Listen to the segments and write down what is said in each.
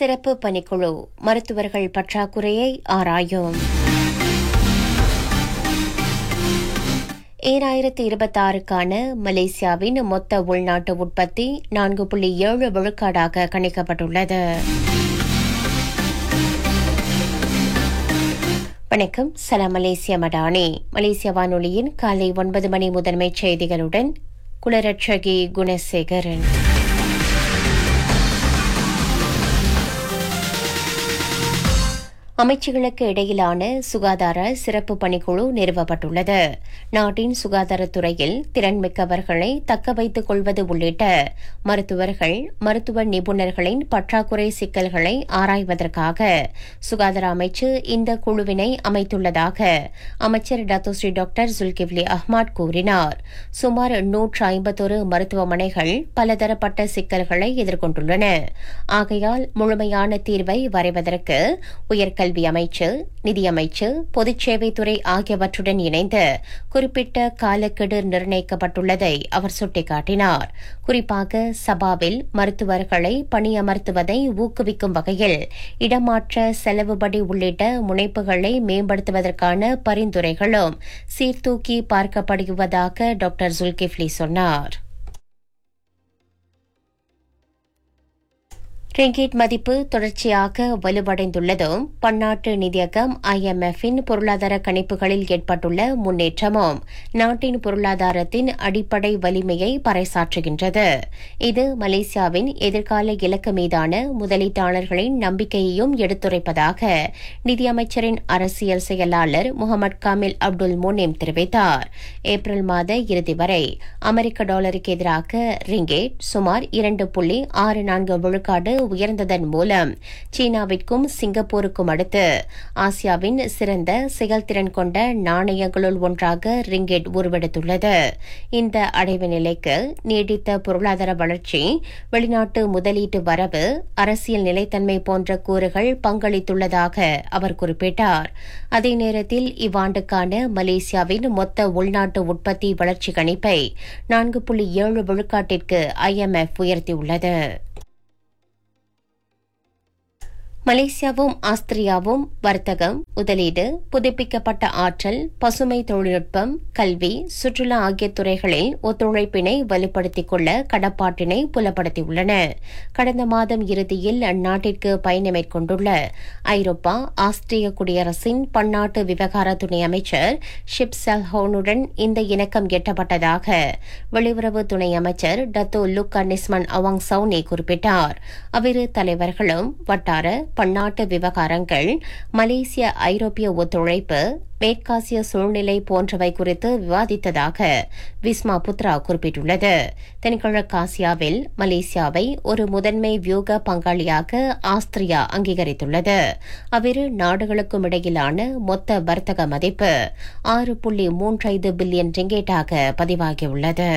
சிறப்பு பணிக்குழு மருத்துவர்கள் பற்றாக்குறையை ஆராயும் ஈராயிரத்து இருபத்தாறுக்கான மலேசியாவின் மொத்த உள்நாட்டு உற்பத்தி நான்கு புள்ளி ஏழு விழுக்காடாக கணிக்கப்பட்டுள்ளது வணக்கம் சலாம் மலேசிய மடானி மலேசிய வானொலியின் காலை ஒன்பது மணி முதன்மைச் செய்திகளுடன் குலரட்சகி குணசேகரன் அமைச்சுகளுக்கு இடையிலான சுகாதார சிறப்பு பணிக்குழு நிறுவப்பட்டுள்ளது நாட்டின் சுகாதாரத்துறையில் திறன்மிக்கவர்களை தக்க வைத்துக் கொள்வது உள்ளிட்ட மருத்துவர்கள் மருத்துவ நிபுணர்களின் பற்றாக்குறை சிக்கல்களை ஆராய்வதற்காக சுகாதார அமைச்சு இந்த குழுவினை அமைத்துள்ளதாக அமைச்சர் டத்தோஸ்ரீ டாக்டர் ஜுல்கிவ்லி அஹ்மத் கூறினார் சுமார் நூற்று ஐம்பத்தொரு மருத்துவமனைகள் பலதரப்பட்ட சிக்கல்களை எதிர்கொண்டுள்ளன ஆகையால் முழுமையான தீர்வை வரைவதற்கு உயர்கல்வி அமைச்சு நிதியமைச்சு பொதுச் சேவைத்துறை ஆகியவற்றுடன் இணைந்து குறிப்பிட்ட காலக்கெடு நிர்ணயிக்கப்பட்டுள்ளதை அவர் சுட்டிக்காட்டினார் குறிப்பாக சபாவில் மருத்துவர்களை பணியமர்த்துவதை ஊக்குவிக்கும் வகையில் இடமாற்ற செலவுபடி உள்ளிட்ட முனைப்புகளை மேம்படுத்துவதற்கான பரிந்துரைகளும் சீர்தூக்கி பார்க்கப்படுவதாக டாக்டர் ஜுல்கிஃப்லி சொன்னார் ரிங்கிட் மதிப்பு தொடர்ச்சியாக வலுவடைந்துள்ளதும் பன்னாட்டு நிதியகம் ஐஎம்எஃப்பின் பொருளாதார கணிப்புகளில் ஏற்பட்டுள்ள முன்னேற்றமும் நாட்டின் பொருளாதாரத்தின் அடிப்படை வலிமையை பறைசாற்றுகின்றது இது மலேசியாவின் எதிர்கால இலக்கு மீதான முதலீட்டாளர்களின் நம்பிக்கையையும் எடுத்துரைப்பதாக நிதியமைச்சரின் அரசியல் செயலாளர் முகமது காமில் அப்துல் முனீம் தெரிவித்தார் ஏப்ரல் மாத இறுதி வரை அமெரிக்க டாலருக்கு எதிராக ரிங்கேட் சுமார் இரண்டு புள்ளி ஆறு நான்கு விழுக்காடு உயர்ந்ததன் மூலம் சீனாவிற்கும் சிங்கப்பூருக்கும் அடுத்து ஆசியாவின் சிறந்த செயல்திறன் கொண்ட நாணயங்களுள் ஒன்றாக ரிங்கெட் உருவெடுத்துள்ளது இந்த அடைவு நிலைக்கு நீடித்த பொருளாதார வளர்ச்சி வெளிநாட்டு முதலீட்டு வரவு அரசியல் நிலைத்தன்மை போன்ற கூறுகள் பங்களித்துள்ளதாக அவர் குறிப்பிட்டார் அதே நேரத்தில் இவ்வாண்டுக்கான மலேசியாவின் மொத்த உள்நாட்டு உற்பத்தி வளர்ச்சி கணிப்பை நான்கு புள்ளி ஏழு விழுக்காட்டிற்கு ஐஎம்எஃப் உயர்த்தியுள்ளது மலேசியாவும் ஆஸ்திரியாவும் வர்த்தகம் முதலீடு புதுப்பிக்கப்பட்ட ஆற்றல் பசுமை தொழில்நுட்பம் கல்வி சுற்றுலா ஆகிய துறைகளில் ஒத்துழைப்பினை வலுப்படுத்திக் கொள்ள கடப்பாட்டினை புலப்படுத்தியுள்ளன கடந்த மாதம் இறுதியில் அந்நாட்டிற்கு பயணம் மேற்கொண்டுள்ள ஐரோப்பா ஆஸ்திரிய குடியரசின் பன்னாட்டு விவகார துணை அமைச்சர் ஷிப் செல்ஹோனுடன் இந்த இணக்கம் எட்டப்பட்டதாக வெளியுறவு துணை அமைச்சர் Datuk Lukanisman Awang Sauni குறிப்பிட்டார் அவ்விரு தலைவர்களும் வட்டார பன்னாட்டு விவகாரங்கள் மலேசிய ஐரோப்பிய ஒத்துழைப்பு மேற்காசிய சூழ்நிலை போன்றவை குறித்து விவாதித்ததாக விஸ்மா புத்ரா குறிப்பிட்டுள்ளது தென்கிழக்காசியாவில் மலேசியாவை ஒரு முதன்மை வியூக பங்காளியாக ஆஸ்திரியா அங்கீகரித்துள்ளது அவ்விரு நாடுகளுக்கும் இடையிலான மொத்த வர்த்தக மதிப்பு ஆறு புள்ளி மூன்றைந்து பில்லியன் ரிங்கேட்டாக பதிவாகியுள்ளது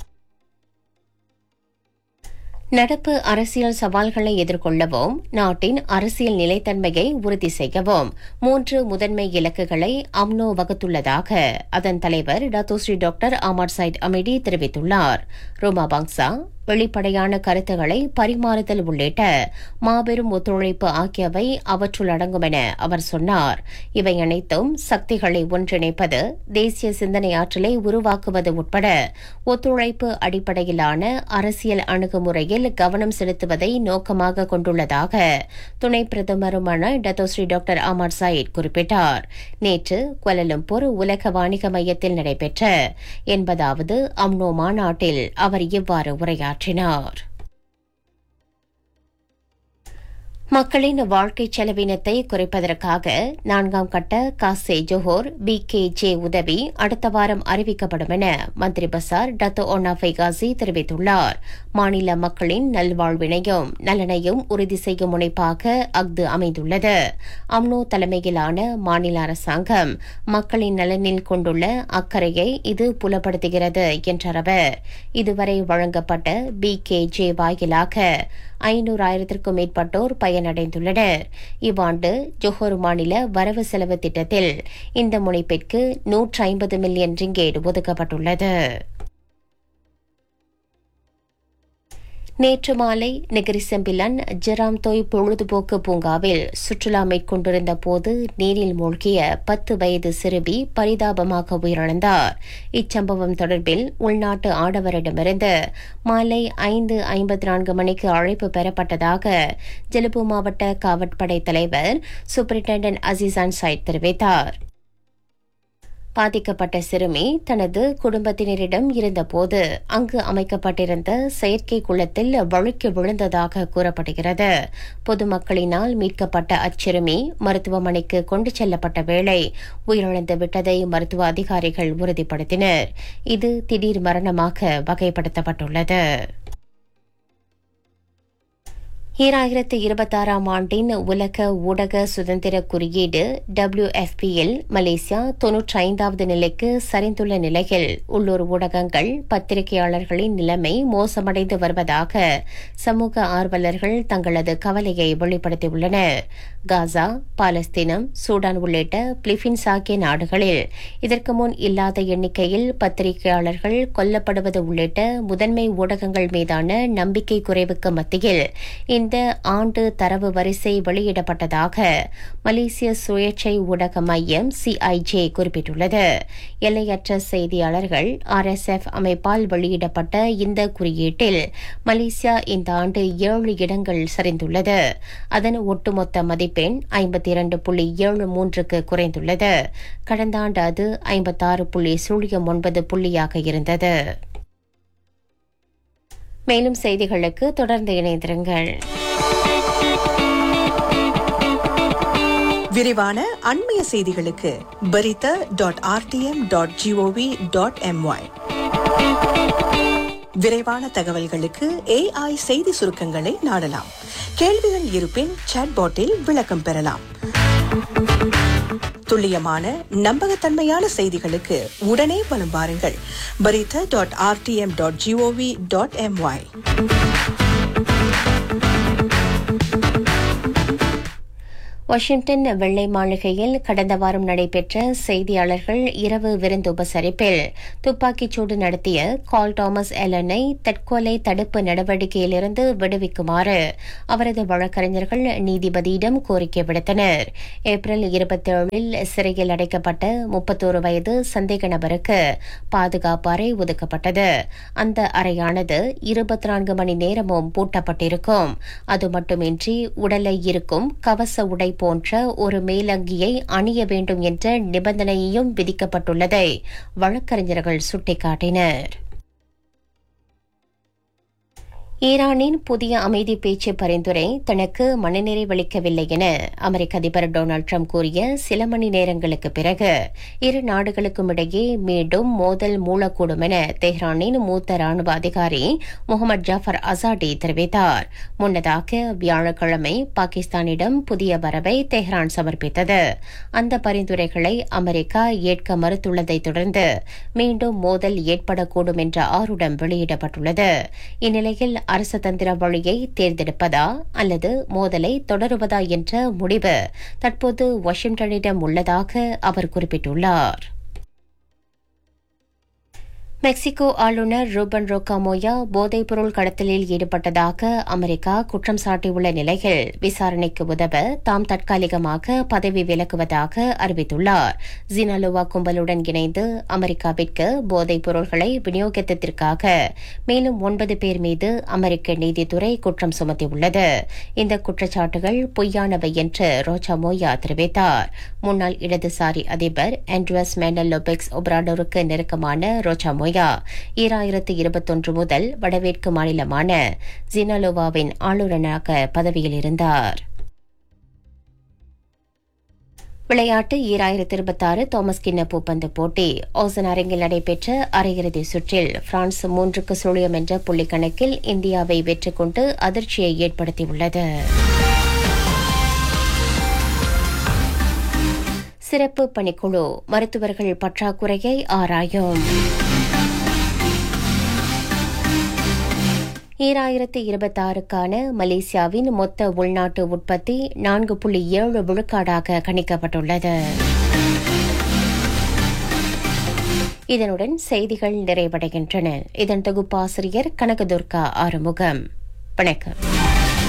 நடப்பு அரசியல் சவால்களை எதிர்கொள்ளவும் நாட்டின் அரசியல் நிலைத்தன்மையை உறுதி செய்யவும் மூன்று முதன்மை இலக்குகளை அம்னோ வகுத்துள்ளதாக அதன் தலைவர் Datuk Seri doctor Ahmad Zahid Hamidi தெரிவித்துள்ளார் ரோமா பாங்சா வெளிப்படையான கருத்துக்களை பரிமாறுதல் உள்ளிட்ட மாபெரும் ஒத்துழைப்பு ஆகியவை அவற்றுள் அடங்கும் என அவர் சொன்னார் இவை அனைத்தும் சக்திகளை ஒன்றிணைப்பது தேசிய சிந்தனை ஆற்றலை உருவாக்குவது உட்பட ஒத்துழைப்பு அடிப்படையிலான அரசியல் அணுகுமுறையில் கவனம் செலுத்துவதை நோக்கமாக கொண்டுள்ளதாக துணை பிரதமருமான டத்தோஸ்ரீ டாக்டர் அமர் சயிட் குறிப்பிட்டார் நேற்று குவலலும்பூர் உலக வாணிக மையத்தில் நடைபெற்ற எண்பதாவது அம்னோ மாநாட்டில் அவர் இவ்வாறு உரையாற்றினார் உரையாற்றினார் மக்களின் வாழ்க்கை செலவினத்தை குறைப்பதற்காக நான்காம் கட்ட காசே ஜோஹோர் பி கே ஜே உதவி அடுத்த வாரம் அறிவிக்கப்படும் என மந்திரி பசார் டத்தோ ஒன்னா ஃபைகாசி தெரிவித்துள்ளார் மாநில மக்களின் நல்வாழ்வினையும் நலனையும் உறுதி செய்யும் முனைப்பாக அஃது அமைந்துள்ளது அம்னோ தலைமையிலான மாநில அரசாங்கம் மக்களின் நலனில் கொண்டுள்ள அக்கறையை இது புலப்படுத்துகிறது என்றார் அவர் இதுவரை வழங்கப்பட்ட பி கே ஜே வாயிலாக ஐநூறாயிரத்திற்கும் மேற்பட்டோர் பயனடைந்துள்ளனர் இவ்வாண்டு ஜொஹோர் மாநில வரவு செலவு திட்டத்தில் இந்த முனைப்பிற்கு நூற்று ஐம்பது மில்லியன் ரிங்கேட் ஒதுக்கப்பட்டுள்ளது நேற்று மாலை நெகிரிசெம்பிலன் ஜெராம்தோய் பொழுதுபோக்கு பூங்காவில் சுற்றுலா மேற்கொண்டிருந்த போது நீரில் மூழ்கிய பத்து வயது சிறுமி பரிதாபமாக உயிரிழந்தார் இச்சம்பவம் தொடர்பில் உள்நாட்டு ஆடவரிடமிருந்து மாலை ஐந்து ஐம்பத்தி நான்கு மணிக்கு அழைப்பு பெறப்பட்டதாக ஜெலுபு மாவட்ட காவற்படை தலைவர் சூப்பரிண்டென்டன்ட் அசிசான் சைட் தெரிவித்தார் பாதிக்கப்பட்ட சிறுமி தனது குடும்பத்தினரிடம் இருந்தபோது அங்கு அமைக்கப்பட்டிருந்த செயற்கை குளத்தில் வழுக்கி விழுந்ததாக கூறப்படுகிறது பொதுமக்களினால் மீட்கப்பட்ட அச்சிறுமி மருத்துவமனைக்கு கொண்டு செல்லப்பட்ட வேளை உயிரிழந்து விட்டதை மருத்துவ அதிகாரிகள் உறுதிப்படுத்தினர் இது திடீர் மரணமாக வகைப்படுத்தப்பட்டுள்ளது ஈராயிரத்து இருபத்தாறாம் ஆண்டின் உலக ஊடக சுதந்திர குறியீடு டபிள்யூஎஃபியில் மலேசியா தொன்னூற்றி ஐந்தாவது நிலைக்கு சரிந்துள்ள நிலையில் உள்ளூர் ஊடகங்கள் பத்திரிகையாளர்களின் நிலைமை மோசமடைந்து வருவதாக சமூக ஆர்வலர்கள் தங்களது கவலையை வெளிப்படுத்தியுள்ளனர் காசா பாலஸ்தீனம் சூடான் உள்ளிட்ட பிலிப்பீன்ஸ் ஆகிய நாடுகளில் இதற்கு முன் இல்லாத எண்ணிக்கையில் பத்திரிகையாளர்கள் கொல்லப்படுவது உள்ளிட்ட முதன்மை ஊடகங்கள் மீதான நம்பிக்கை குறைவுக்கு மத்தியில் இந்த ஆண்டு தரவு வரிசை வெளியிடப்பட்டதாக மலேசிய சுயேட்சை ஊடக மையம் சிஐஜே குறிப்பிட்டுள்ளது எல்லையற்ற செய்தியாளர்கள் ஆர்எஸ்எஃப் அமைப்பால் வெளியிடப்பட்ட இந்த குறியீட்டில் மலேசியா இந்த ஆண்டு ஏழு இடங்கள் சரிந்துள்ளது அதன் ஒட்டுமொத்த மதிப்பெண் ஐம்பத்தி இரண்டு புள்ளி ஏழு மூன்றுக்கு குறைந்துள்ளது கடந்த ஆண்டு அது ஐம்பத்தாறு புள்ளி சுழியம் ஒன்பது புள்ளியாக இருந்தது மேலும் செய்திகளுக்கு தொடர்ந்து இணைந்திருங்கள் விரிவான அண்மைய செய்திகளுக்கு Berita dot RTM dot GOV dot MY விரைவான தகவல்களுக்கு ஏஐ செய்தி சுருக்கங்களை நாடலாம் கேள்விகள் இருப்பின் சாட்பாட்டில் விளக்கம் பெறலாம் துல்லியமான நம்பகத்தன்மையான செய்திகளுக்கு உடனே வலம் வாருங்கள் Berita dot RTM dot GOV dot MY Washington வெள்ளை மாளிகையில் கடந்த வாரம் நடைபெற்ற செய்தியாளர்கள் இரவு விருந்து உபசரிப்பில் துப்பாக்கிச்சூடு நடத்திய கால் தாமஸ் எலனை தற்கொலை தடுப்பு நடவடிக்கையிலிருந்து விடுவிக்குமாறு அவரது வழக்கறிஞர்கள் நீதிபதியிடம் கோரிக்கை விடுத்தனர் ஏப்ரல் இருபத்தேழில் சிறையில் அடைக்கப்பட்ட முப்பத்தோரு வயது சந்தேக நபருக்கு பாதுகாப்பு அறை ஒதுக்கப்பட்டது அந்த அறையானது இருபத்தி நான்கு மணி நேரமும் பூட்டப்பட்டிருக்கும் அது மட்டுமின்றி உடலை இருக்கும் கவச உடை போன்ற ஒரு மேலங்கியை அணிய வேண்டும் என்ற நிபந்தனையும் விதிக்கப்பட்டுள்ளதை வழக்கறிஞர்கள் சுட்டிக்காட்டினர் ஈரானின் புதிய அமைதி பேச்சு பரிந்துரை தனக்கு மனநிறைவளிக்கவில்லை என அமெரிக்க அதிபர் டொனால்டு ட்ரம்ப் கூறிய சில மணி நேரங்களுக்கு பிறகு இரு நாடுகளுக்கும் இடையே மீண்டும் மோதல் மூலக்கூடும் என தெஹ்ரானின் மூத்த ராணுவ அதிகாரி முகமது ஜாஃபர் அசாடி தெரிவித்தார் முன்னதாக வியாழக்கிழமை பாகிஸ்தானிடம் புதிய வரவை தெஹ்ரான் சமர்ப்பித்தது அந்த பரிந்துரைகளை அமெரிக்கா ஏற்க மறுத்துள்ளதை தொடர்ந்து மீண்டும் மோதல் ஏற்படக்கூடும் என்ற ஆருடம் வெளியிடப்பட்டுள்ளது இந்நிலையில் அரசு தந்திர வழியை தேர்ந்தெடுப்பதா அல்லது மோதலை தொடருவதா என்ற முடிவு தற்போது வாஷிங்டனிடம் உள்ளதாக அவர் குறிப்பிட்டுள்ளார் மெக்சிகோ ஆளுநர் ரூபன் ரோகாமோயா போதைப்பொருள் கடத்தலில் ஈடுபட்டதாக அமெரிக்கா குற்றம் சாட்டியுள்ள நிலையில் விசாரணைக்கு உதவ தாம் தற்காலிகமாக பதவி விலகுவதாக அறிவித்துள்ளார் ஜினாலுவா கும்பலுடன் இணைந்து அமெரிக்காவிற்கு போதைப் பொருள்களை விநியோகித்ததற்காக மேலும் ஒன்பது பேர் மீது அமெரிக்க நீதித்துறை குற்றம் சுமத்தியுள்ளது இந்த குற்றச்சாட்டுகள் பொய்யானவை என்று ரோஜாமோயா தெரிவித்தார் முன்னாள் இடதுசாரி அதிபர் ஆண்ட்ரஸ் மேனல் லோபெக்ஸ் ஒப்ராடோருக்கு நெருக்கமான ரோஜாமோயா ஈராயிரத்து இருபத்தொன்று முதல் வடமேற்கு மாநிலமான ஜினாலோவாவின் ஆளுநராக பதவியில் இருந்தார் விளையாட்டு ஈராயிரத்தி இருபத்தாறு தாமஸ் கிண்ண பூப்பந்து போட்டி ஓசன் அரங்கில் நடைபெற்ற அரையிறுதி சுற்றில் பிரான்ஸ் மூன்றுக்கு சுழியம் என்ற புள்ளிக் கணக்கில் இந்தியாவை வெற்றி கொண்டு அதிர்ச்சியை ஏற்படுத்தியுள்ளது சிறப்பு பணிக்குழு மருத்துவர்கள் பற்றாக்குறையை ஆராயும் ஈராயிரத்து இருபத்தாறுக்கான மலேசியாவின் மொத்த உள்நாட்டு உற்பத்தி நான்கு புள்ளி ஏழு விழுக்காடாக கணிக்கப்பட்டுள்ளது இதனுடன் செய்திகள் நிறைவடைகின்றன இதன் தொகுப்பாசிரியர் கனகதுர்கா ஆறுமுகம் வணக்கம்